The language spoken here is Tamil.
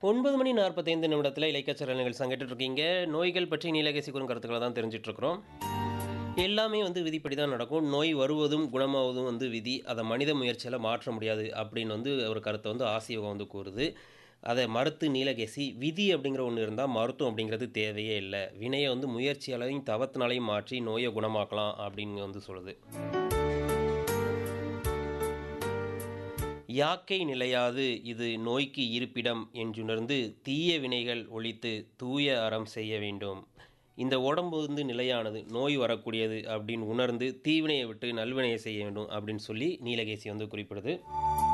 ஒன்பது மணி நாற்பத்தைந்து நிமிடத்தில் இலக்கியச்சரல்கள் சங்கிட்டு இருக்கீங்க நோய்கள் பற்றி நீலகேசி கூறும் கருத்துக்களை தான் தெரிஞ்சிட்டு இருக்கிறோம் எல்லாமே வந்து விதிப்படி தான் நடக்கும் நோய் வருவதும் குணமாவதும் வந்து விதி அதை மனித முயற்சியால் மாற்ற முடியாது அப்படின்னு வந்து ஒரு கருத்தை வந்து ஆசியோகம் வந்து கூறுது அதை மறுத்து நீலகேசி விதி அப்படிங்கிற ஒன்று இருந்தால் மருத்துவம் அப்படிங்கிறது தேவையே இல்லை வினையை வந்து முயற்சியாலையும் தவத்தினாலையும் மாற்றி நோயை குணமாக்கலாம் அப்படின்னு வந்து சொல்லுது யாக்கை நிலையாது இது நோய்க்கு இருப்பிடம் என்றுணர்ந்து தீய வினைகள் ஒழித்து தூய அறம் செய்ய வேண்டும் இந்த உடம்பு வந்து நிலையானது நோய் வரக்கூடியது அப்படின்னு உணர்ந்து தீவினையை விட்டு நல்வினையை செய்ய வேண்டும் அப்படின்னு சொல்லி நீலகேசி வந்து குறிப்பிடுது